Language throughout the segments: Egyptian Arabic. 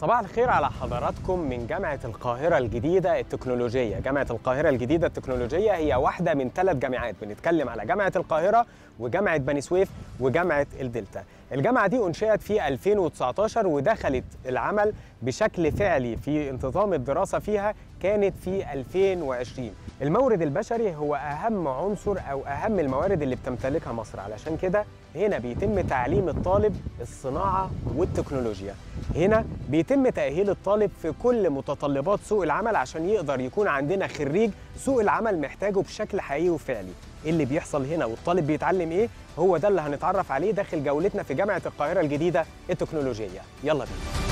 صباح الخير على حضراتكم من جامعة القاهرة الجديدة التكنولوجية جامعة القاهرة الجديدة التكنولوجية هي واحدة من ثلاث جامعات بنتكلم على جامعة القاهرة وجامعة بني سويف وجامعة الدلتا الجامعة دي أنشئت في 2019 ودخلت العمل بشكل فعلي في انتظام الدراسة فيها كانت في 2020 المورد البشري هو أهم عنصر أو أهم الموارد اللي بتمتلكها مصر علشان كده هنا بيتم تعليم الطالب الصناعة والتكنولوجيا هنا بيتم تأهيل الطالب في كل متطلبات سوق العمل عشان يقدر يكون عندنا خريج سوق العمل محتاجه بشكل حقيقي وفعلي ايه اللي بيحصل هنا والطالب بيتعلم ايه هو ده اللي هنتعرف عليه داخل جولتنا في جامعة القاهرة الجديدة التكنولوجية يلا بينا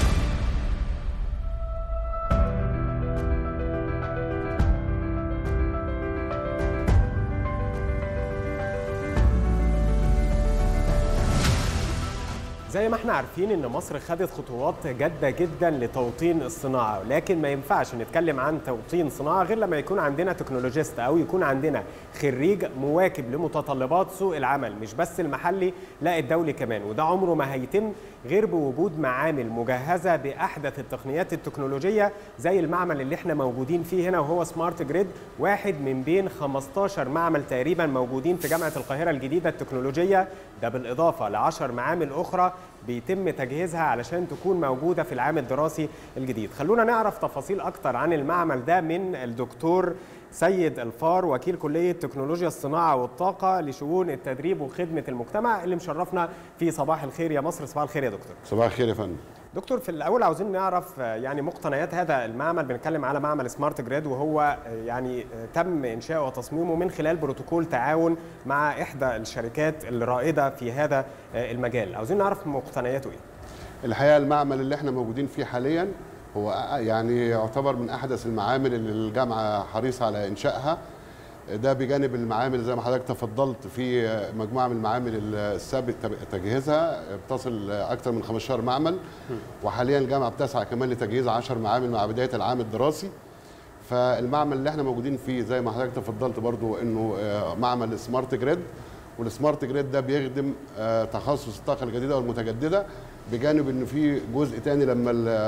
زي ما احنا عارفين ان مصر خدت خطوات جاده جدا لتوطين الصناعه لكن ما ينفعش نتكلم عن توطين صناعه غير لما يكون عندنا تكنولوجيست او يكون عندنا خريج مواكب لمتطلبات سوق العمل مش بس المحلي لا الدولي كمان وده عمره ما هيتم غير بوجود معامل مجهزه باحدث التقنيات التكنولوجيه زي المعمل اللي احنا موجودين فيه هنا وهو سمارت جريد واحد من بين 15 معمل تقريبا موجودين في جامعه القاهره الجديده التكنولوجيه ده بالاضافه ل 10 معامل اخرى بيتم تجهيزها علشان تكون موجودة في العام الدراسي الجديد خلونا نعرف تفاصيل أكتر عن المعمل ده من الدكتور سيد الفار وكيل كلية تكنولوجيا الصناعة والطاقة لشؤون التدريب وخدمة المجتمع اللي مشرفنا في صباح الخير يا مصر صباح الخير يا دكتور صباح الخير يا فندم دكتور في الاول عاوزين نعرف يعني مقتنيات هذا المعمل بنتكلم على معمل سمارت جريد وهو يعني تم انشاؤه وتصميمه من خلال بروتوكول تعاون مع احدى الشركات الرائده في هذا المجال عاوزين نعرف مقتنياته ايه الحقيقه المعمل اللي احنا موجودين فيه حاليا هو يعني يعتبر من احدث المعامل اللي الجامعه حريصه على انشائها ده بجانب المعامل زي ما حضرتك تفضلت في مجموعه من المعامل الثابت تجهيزها بتصل اكثر من 15 معمل وحاليا الجامعه بتسعى كمان لتجهيز 10 معامل مع بدايه العام الدراسي فالمعمل اللي احنا موجودين فيه زي ما حضرتك تفضلت برضو انه معمل سمارت جريد والسمارت جريد ده بيخدم تخصص الطاقه الجديده والمتجدده بجانب انه في جزء تاني لما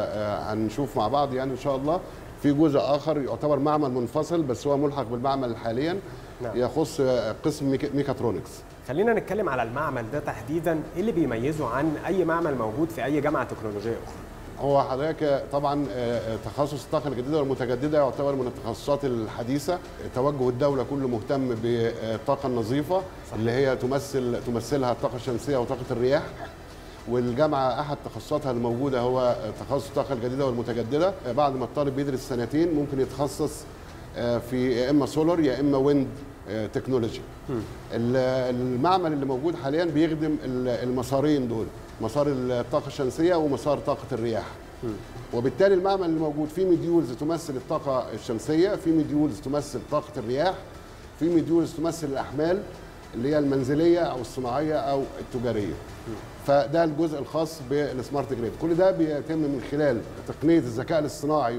هنشوف مع بعض يعني ان شاء الله في جزء اخر يعتبر معمل منفصل بس هو ملحق بالمعمل حاليا نعم. يخص قسم ميكاترونكس خلينا نتكلم على المعمل ده تحديدا ايه اللي بيميزه عن اي معمل موجود في اي جامعه تكنولوجيه اخرى هو حضرتك طبعا تخصص الطاقه الجديده والمتجدده يعتبر من التخصصات الحديثه توجه الدوله كله مهتم بالطاقه النظيفه صح. اللي هي تمثل تمثلها الطاقه الشمسيه وطاقه الرياح والجامعه احد تخصصاتها الموجوده هو تخصص الطاقه الجديده والمتجدده بعد ما الطالب بيدرس سنتين ممكن يتخصص في يا اما سولار يا اما ويند تكنولوجي المعمل اللي موجود حاليا بيخدم المسارين دول مسار الطاقه الشمسيه ومسار طاقه الرياح وبالتالي المعمل اللي موجود فيه مديولز تمثل الطاقه الشمسيه في مديولز تمثل طاقه الرياح في مديولز تمثل الاحمال اللي هي المنزليه او الصناعيه او التجاريه فده الجزء الخاص بالسمارت جريد كل ده بيتم من خلال تقنيه الذكاء الاصطناعي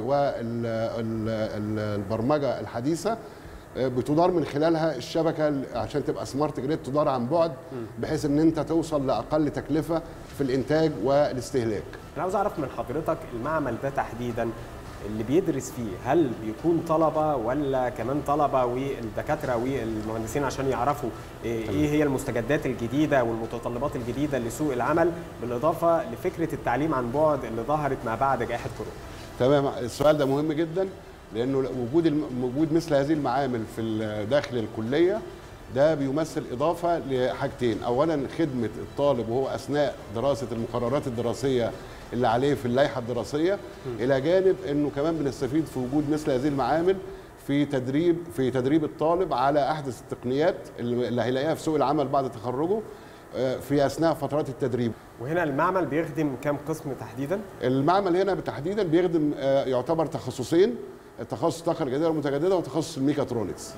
والبرمجه الحديثه بتدار من خلالها الشبكه عشان تبقى سمارت جريد تدار عن بعد بحيث ان انت توصل لاقل تكلفه في الانتاج والاستهلاك انا عاوز اعرف من حضرتك المعمل ده تحديدا اللي بيدرس فيه هل بيكون طلبه ولا كمان طلبه والدكاتره والمهندسين عشان يعرفوا ايه هي المستجدات الجديده والمتطلبات الجديده لسوق العمل بالاضافه لفكره التعليم عن بعد اللي ظهرت ما بعد جائحه كورونا. تمام السؤال ده مهم جدا لانه وجود وجود مثل هذه المعامل في داخل الكليه ده بيمثل اضافه لحاجتين اولا خدمه الطالب وهو اثناء دراسه المقررات الدراسيه اللي عليه في اللائحه الدراسيه م. الى جانب انه كمان بنستفيد في وجود مثل هذه المعامل في تدريب في تدريب الطالب على احدث التقنيات اللي هيلاقيها في سوق العمل بعد تخرجه في اثناء فترات التدريب وهنا المعمل بيخدم كم قسم تحديدا المعمل هنا تحديدا بيخدم يعتبر تخصصين تخصص الطاقه الجديده والمتجدده وتخصص الميكاترونكس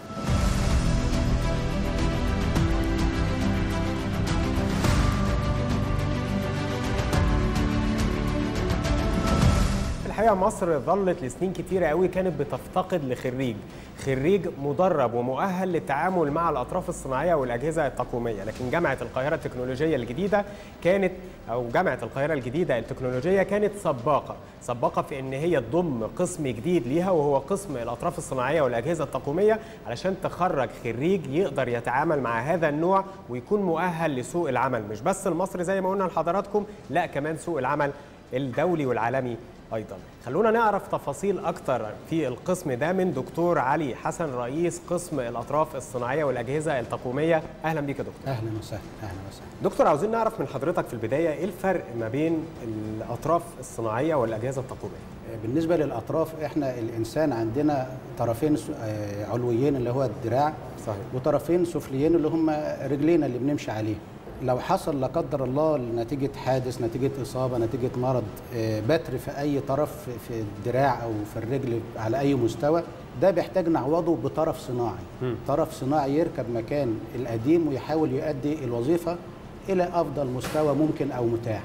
الحقيقه مصر ظلت لسنين كتيره قوي كانت بتفتقد لخريج خريج مدرب ومؤهل للتعامل مع الاطراف الصناعيه والاجهزه التقويميه لكن جامعه القاهره التكنولوجيه الجديده كانت او جامعه القاهره الجديده التكنولوجيه كانت سباقه سباقه في ان هي تضم قسم جديد ليها وهو قسم الاطراف الصناعيه والاجهزه التقويميه علشان تخرج خريج يقدر يتعامل مع هذا النوع ويكون مؤهل لسوق العمل مش بس المصري زي ما قلنا لحضراتكم لا كمان سوق العمل الدولي والعالمي ايضا خلونا نعرف تفاصيل اكتر في القسم ده من دكتور علي حسن رئيس قسم الاطراف الصناعيه والاجهزه التقويميه اهلا بيك يا دكتور اهلا وسهلا اهلا وسهلا دكتور عاوزين نعرف من حضرتك في البدايه ايه الفرق ما بين الاطراف الصناعيه والاجهزه التقويميه بالنسبه للاطراف احنا الانسان عندنا طرفين س- آه، علويين اللي هو الدراع صحيح وطرفين سفليين اللي هم رجلينا اللي بنمشي عليه لو حصل لا قدر الله نتيجه حادث نتيجه اصابه نتيجه مرض آه، بتر في اي طرف في الدراع او في الرجل على اي مستوى ده بيحتاج نعوضه بطرف صناعي طرف صناعي يركب مكان القديم ويحاول يؤدي الوظيفه الى افضل مستوى ممكن او متاح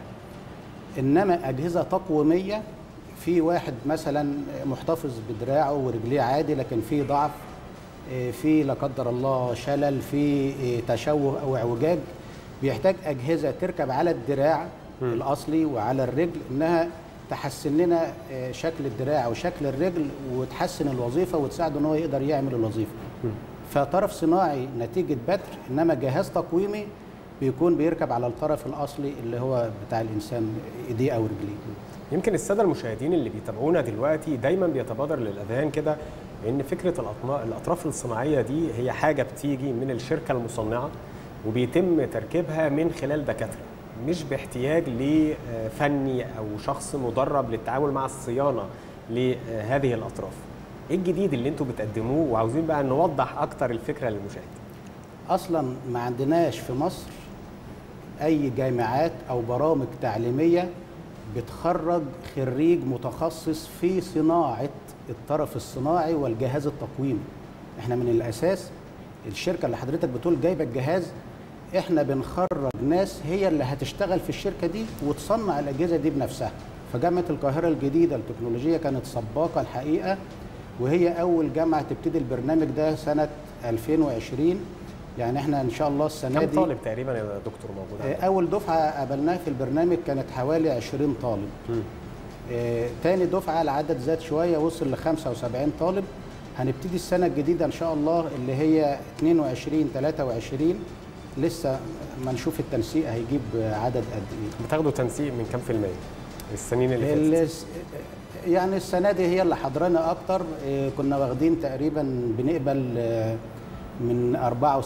انما اجهزه تقويميه في واحد مثلا محتفظ بدراعه ورجليه عادي لكن في ضعف إيه، في لا قدر الله شلل في إيه، تشوه او اعوجاج بيحتاج اجهزه تركب على الدراع الاصلي وعلى الرجل انها تحسن لنا إيه، شكل الدراع وشكل الرجل وتحسن الوظيفه وتساعده ان هو يقدر يعمل الوظيفه فطرف صناعي نتيجه بتر انما جهاز تقويمي بيكون بيركب على الطرف الاصلي اللي هو بتاع الانسان ايديه او رجليه يمكن الساده المشاهدين اللي بيتابعونا دلوقتي دايما بيتبادر للاذهان كده ان فكره الأطنا- الاطراف الصناعيه دي هي حاجه بتيجي من الشركه المصنعه وبيتم تركيبها من خلال دكاتره مش باحتياج لفني او شخص مدرب للتعامل مع الصيانه لهذه الاطراف ايه الجديد اللي انتم بتقدموه وعاوزين بقى نوضح اكتر الفكره للمشاهد اصلا ما عندناش في مصر اي جامعات او برامج تعليميه بتخرج خريج متخصص في صناعه الطرف الصناعي والجهاز التقويمي احنا من الاساس الشركه اللي حضرتك بتقول جايبه الجهاز احنا بنخرج ناس هي اللي هتشتغل في الشركه دي وتصنع الاجهزه دي بنفسها فجامعه القاهره الجديده التكنولوجيه كانت سباقه الحقيقه وهي اول جامعه تبتدي البرنامج ده سنه 2020 يعني احنا ان شاء الله السنه كم دي طالب تقريبا يا دكتور موجود آه، عندك؟ اول دفعه قابلناها في البرنامج كانت حوالي 20 طالب مم. آه، تاني دفعه العدد زاد شويه وصل ل 75 طالب هنبتدي السنه الجديده ان شاء الله اللي هي 22 23 لسه ما نشوف التنسيق هيجيب عدد قد ايه بتاخدوا تنسيق من كام في المية السنين اللي فاتت الس- يعني السنه دي هي اللي حضرنا اكتر آه، كنا واخدين تقريبا بنقبل آه، من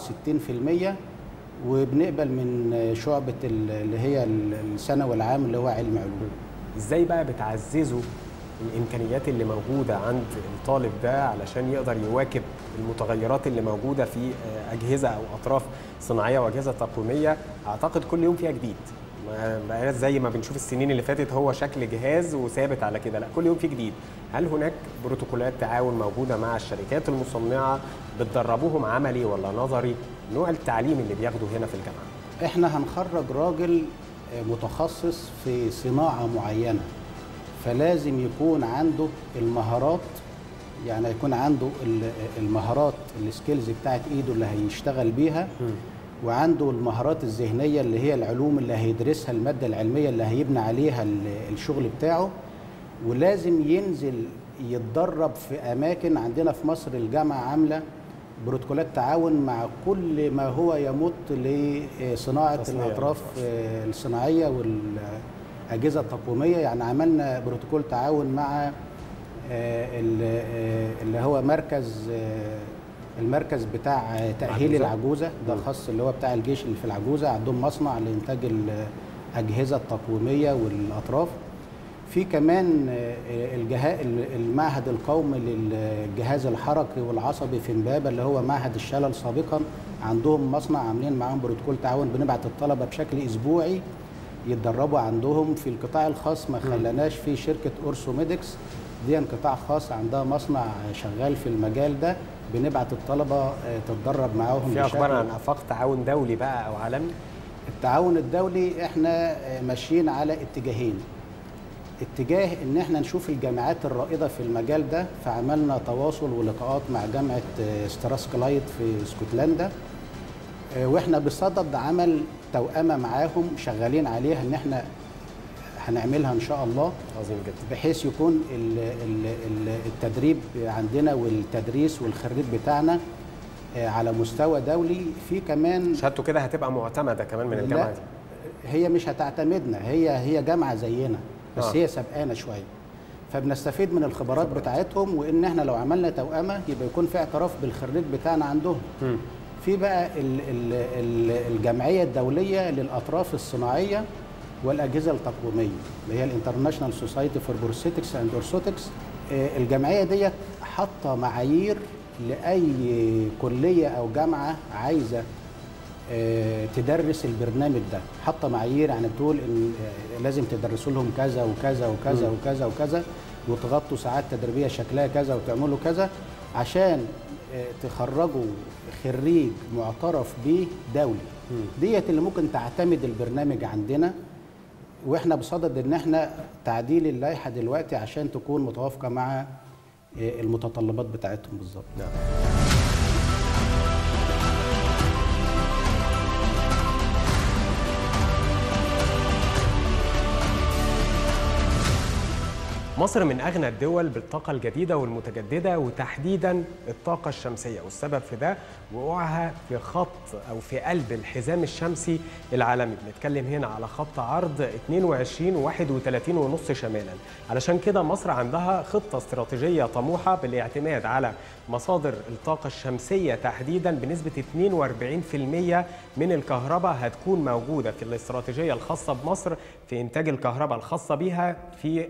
64% وبنقبل من آه، شعبه ال- اللي هي ال- الثانوي العام اللي هو علم علوم ازاي بقى بتعززوا الامكانيات اللي موجوده عند الطالب ده علشان يقدر يواكب المتغيرات اللي موجوده في آه، اجهزه او اطراف صناعيه واجهزه تقويميه اعتقد كل يوم فيها جديد ما بقاش زي ما بنشوف السنين اللي فاتت هو شكل جهاز وثابت على كده لا كل يوم في جديد هل هناك بروتوكولات تعاون موجوده مع الشركات المصنعه بتدربوهم عملي ولا نظري نوع التعليم اللي بياخده هنا في الجامعه احنا هنخرج راجل آه، متخصص في صناعه معينه فلازم يكون عنده المهارات يعني يكون عنده ال- المهارات السكيلز بتاعت ايده اللي هيشتغل بيها وعنده المهارات الذهنيه اللي هي العلوم اللي هيدرسها الماده العلميه اللي هيبني عليها ال- الشغل بتاعه ولازم ينزل يتدرب في اماكن عندنا في مصر الجامعه عامله بروتوكولات تعاون مع كل ما هو يمت لصناعه تصنيع الاطراف آه، الصناعيه والاجهزه التقويميه يعني عملنا بروتوكول تعاون مع آه، ال- آه، اللي هو مركز آه، المركز بتاع آه، تاهيل العجوزة؟ العجوزه ده مم. خاص اللي هو بتاع الجيش اللي في العجوزه عندهم مصنع لانتاج الاجهزه التقويميه والاطراف في كمان آه، الجها- المعهد القومي للجهاز الحركي والعصبي في امبابه اللي هو معهد الشلل سابقا عندهم مصنع عاملين معاهم بروتوكول تعاون بنبعت الطلبه بشكل اسبوعي يتدربوا عندهم في القطاع الخاص ما خلاناش في شركه اورسوميدكس دي قطاع خاص عندها مصنع شغال في المجال ده بنبعت الطلبه آه، تتدرب معاهم في اخبار بشكل- عن افاق تعاون دولي بقى او عالمي التعاون الدولي احنا آه، ماشيين على اتجاهين اتجاه ان احنا نشوف الجامعات الرائده في المجال ده فعملنا تواصل ولقاءات مع جامعه آه، ستراسكلايد في اسكتلندا آه، واحنا بصدد عمل توأمه معاهم شغالين عليها ان احنا هنعملها ان شاء الله عظيم جدا بحيث يكون ال- ال- ال- التدريب عندنا والتدريس والخريج بتاعنا آه، على مستوى دولي في كمان شهادته كده هتبقى معتمده كمان من الجامعه لا دي هي مش هتعتمدنا هي هي جامعه زينا بس آه. هي سبقانا شويه فبنستفيد من الخبرات بتاعتهم وان احنا لو عملنا توأمه يبقى يكون في اعتراف بالخريج بتاعنا عندهم في بقى ال ال ال الجمعيه الدوليه للاطراف الصناعيه والاجهزه التقويميه اللي هي الانترناشونال سوسايتي فور بروستيكس اند اورثوتكس الجمعيه ديت حاطه معايير لاي كليه او جامعه عايزه آه، تدرس البرنامج ده حاطه معايير يعني بتقول ان آه، لازم تدرسوا لهم كذا وكذا وكذا وكذا وكذا وتغطوا ساعات تدريبيه شكلها كذا وتعملوا كذا عشان آه، تخرجوا خريج معترف به دولي ديت اللي ممكن تعتمد البرنامج عندنا واحنا بصدد ان احنا تعديل اللائحه دلوقتي عشان تكون متوافقه مع آه، المتطلبات بتاعتهم بالظبط نعم مصر من أغنى الدول بالطاقة الجديدة والمتجددة وتحديدا الطاقة الشمسية والسبب في ده وقوعها في خط أو في قلب الحزام الشمسي العالمي بنتكلم هنا على خط عرض 22 31 ونص شمالا علشان كده مصر عندها خطة استراتيجية طموحة بالاعتماد على مصادر الطاقة الشمسية تحديدا بنسبة 42% من الكهرباء هتكون موجودة في الاستراتيجية الخاصة بمصر في إنتاج الكهرباء الخاصة بها في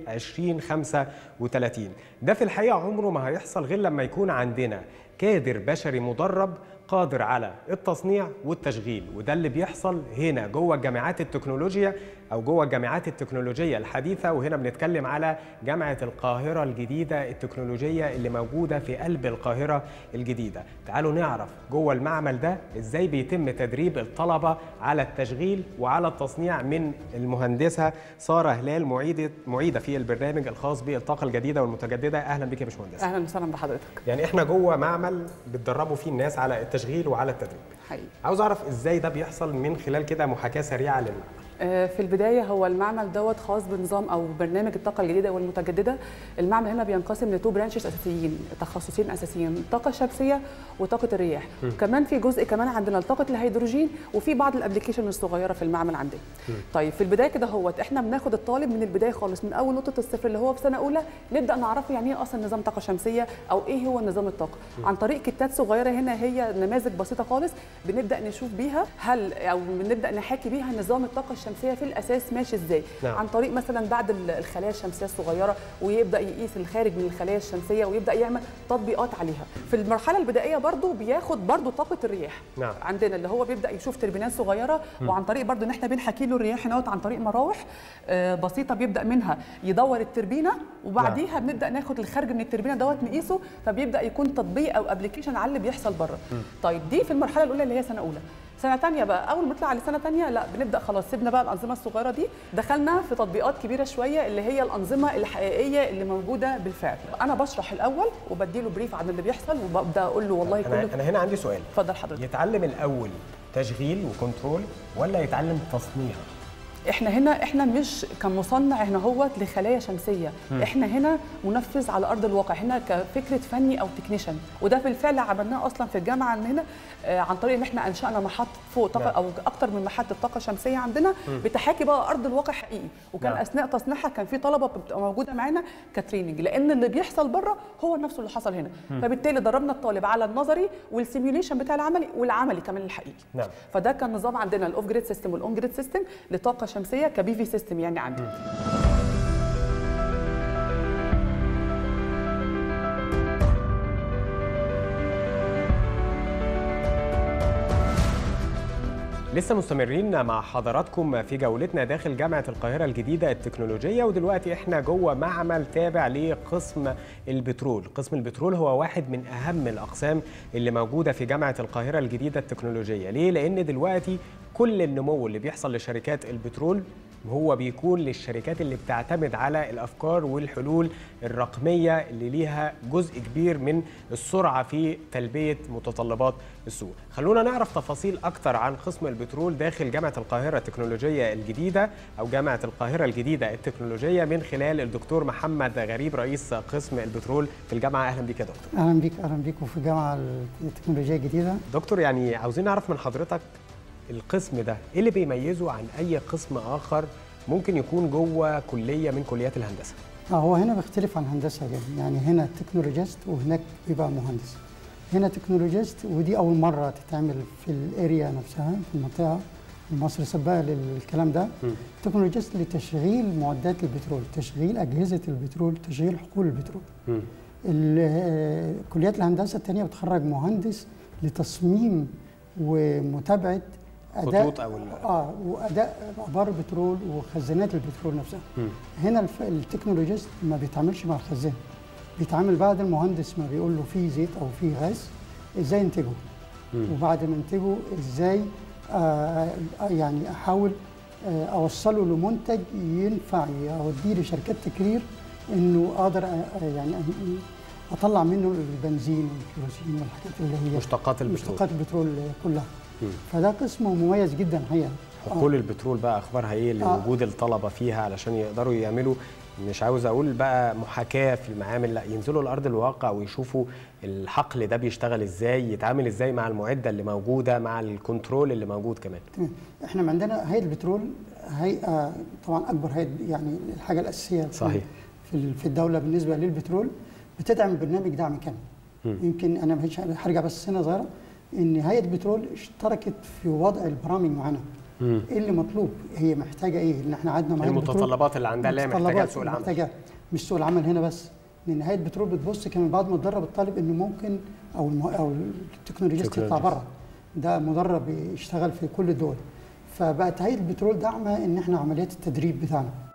2035 ده في الحقيقة عمره ما هيحصل غير لما يكون عندنا كادر بشري مدرب قادر على التصنيع والتشغيل وده اللي بيحصل هنا جوه جامعات التكنولوجيا او جوه الجامعات التكنولوجيه الحديثه وهنا بنتكلم على جامعه القاهره الجديده التكنولوجيه اللي موجوده في قلب القاهره الجديده تعالوا نعرف جوه المعمل ده ازاي بيتم تدريب الطلبه على التشغيل وعلى التصنيع من المهندسه ساره هلال معيده معيده في البرنامج الخاص بالطاقه الجديده والمتجدده اهلا بك يا باشمهندس اهلا وسهلا بحضرتك يعني احنا جوه معمل بتدربوا فيه الناس على التشغيل وعلى التدريب حقيقي عاوز اعرف ازاي ده بيحصل من خلال كده محاكاه سريعه للمعمل آه، في البدايه هو المعمل دوت خاص بنظام او برنامج الطاقه الجديده والمتجدده المعمل هنا بينقسم لتو برانشز اساسيين تخصصين اساسيين الطاقه الشمسيه وطاقه الرياح كمان في جزء كمان عندنا طاقه الهيدروجين وفي بعض الابلكيشن الصغيره في المعمل عندنا طيب في البدايه كده هوت احنا بناخد الطالب من البدايه خالص من اول نقطه الصفر اللي هو في سنه اولى نبدا نعرفه يعني ايه اصلا نظام طاقه شمسيه او ايه هو نظام الطاقه عن طريق كتات صغيره هنا هي نماذج بسيطه خالص بنبدا نشوف بيها هل او بنبدا نحاكي بيها نظام الطاقه الشمسيه في الاساس ماشي ازاي نعم. عن طريق مثلا بعد ال- الخلايا الشمسيه الصغيره ويبدا يقيس الخارج من الخلايا الشمسيه ويبدا يعمل تطبيقات عليها في المرحله البدائيه برضو بياخد برضو طاقه الرياح نعم. عندنا اللي هو بيبدا يشوف تربينات صغيره وعن طريق برضو ان احنا بنحكي له الرياح هنا عن طريق مراوح آه، بسيطه بيبدا منها يدور التربينه وبعديها بنبدا ناخد الخارج من التربينه دوت نقيسه فبيبدا يكون تطبيق او ابلكيشن على اللي بيحصل بره طيب دي في المرحله الاولى اللي هي سنه اولى سنه ثانيه بقى اول ما نطلع لسنه ثانيه لا بنبدا خلاص سيبنا بقى الانظمه الصغيره دي دخلنا في تطبيقات كبيره شويه اللي هي الانظمه الحقيقيه اللي موجوده بالفعل انا بشرح الاول وبديله بريف عن اللي بيحصل وببدا اقول له والله انا كله انا هنا عندي سؤال اتفضل حضرتك يتعلم الاول تشغيل وكنترول ولا يتعلم تصنيع احنا هنا احنا مش كمصنع هنا هو لخلايا شمسيه احنا هنا منفذ على ارض الواقع هنا كفكره فني او تكنيشن وده بالفعل عملناه اصلا في الجامعه ان هنا آه، عن طريق ان احنا انشانا محطه فوق طاقه نعم. او اكتر من محطه طاقه شمسيه عندنا بتحاكي بقى ارض الواقع حقيقي وكان نعم. اثناء تصنيعها كان في طلبه بتبقى موجوده معانا كتريننج لان اللي بيحصل بره هو نفسه اللي حصل هنا فبالتالي دربنا الطالب على النظري والسيميوليشن بتاع العملي والعملي كمان الحقيقي نعم. فده كان نظام عندنا الاوف جريد سيستم والاون جريد سيستم لطاقه شمسيه كبي في سيستم يعني عندي لسه مستمرين مع حضراتكم في جولتنا داخل جامعة القاهرة الجديدة التكنولوجية ودلوقتي احنا جوه معمل تابع لقسم البترول قسم البترول هو واحد من أهم الأقسام اللي موجودة في جامعة القاهرة الجديدة التكنولوجية ليه؟ لأن دلوقتي كل النمو اللي بيحصل لشركات البترول هو بيكون للشركات اللي بتعتمد على الافكار والحلول الرقميه اللي ليها جزء كبير من السرعه في تلبيه متطلبات السوق. خلونا نعرف تفاصيل اكتر عن قسم البترول داخل جامعه القاهره التكنولوجيه الجديده او جامعه القاهره الجديده التكنولوجيه من خلال الدكتور محمد غريب رئيس قسم البترول في الجامعه اهلا بك يا دكتور. اهلا بيك اهلا بيكم في الجامعه التكنولوجيه الجديده دكتور يعني عاوزين نعرف من حضرتك القسم ده ايه اللي بيميزه عن اي قسم اخر ممكن يكون جوه كليه من كليات الهندسه اه هو هنا بيختلف عن هندسه جدا يعني هنا تكنولوجيست وهناك بيبقى مهندس هنا تكنولوجيست ودي اول مره تتعمل في الاريا نفسها في المنطقه مصر سباقه للكلام ده تكنولوجيست لتشغيل معدات البترول تشغيل اجهزه البترول تشغيل حقول البترول مم. ال- آه، كليات الهندسه الثانيه بتخرج مهندس لتصميم ومتابعه خطوط أو ال- اه واداء ابار البترول وخزانات البترول نفسها مم. هنا الف- التكنولوجيست ما بيتعاملش مع الخزان بيتعامل بعد المهندس ما بيقول له في زيت او في غاز ازاي ينتجه وبعد ما ينتجه ازاي آه يعني احاول آه اوصله لمنتج ينفع اوديه لشركات تكرير انه اقدر آه يعني أ- اطلع منه البنزين والكيروسين والحاجات اللي هي مشتقات البترول مشتقات البترول كلها مم. فده قسم مميز جدا الحقيقه حقول البترول بقى اخبارها ايه لوجود الطلبه فيها علشان يقدروا يعملوا مش عاوز اقول بقى محاكاه في المعامل لا ينزلوا لارض الواقع ويشوفوا الحقل ده بيشتغل ازاي يتعامل ازاي مع المعده اللي موجوده مع الكنترول اللي موجود كمان تمام احنا عندنا هيئه البترول هيئه طبعا اكبر هيئه يعني الحاجه الاساسيه في- صحيح. في في الدوله بالنسبه للبترول بتدعم برنامج دعم كامل يمكن انا مش هرجع بس سنه صغيره ان هيئه البترول اشتركت في وضع البرامج معانا مم. ايه اللي مطلوب هي محتاجه ايه ان احنا قعدنا مع هيئة البترول. المتطلبات اللي عندها اللي هي محتاجاها متطلبات لسوق العمل محتاجة مش سوق العمل هنا بس لان هيئه البترول بتبص كمان بعد ما تدرب الطالب انه ممكن او المه... او التكنولوجيست يطلع تكنولوجيست. بره ده مدرب يشتغل في كل الدول فبقت هيئه البترول داعمه ان احنا عمليات التدريب بتاعنا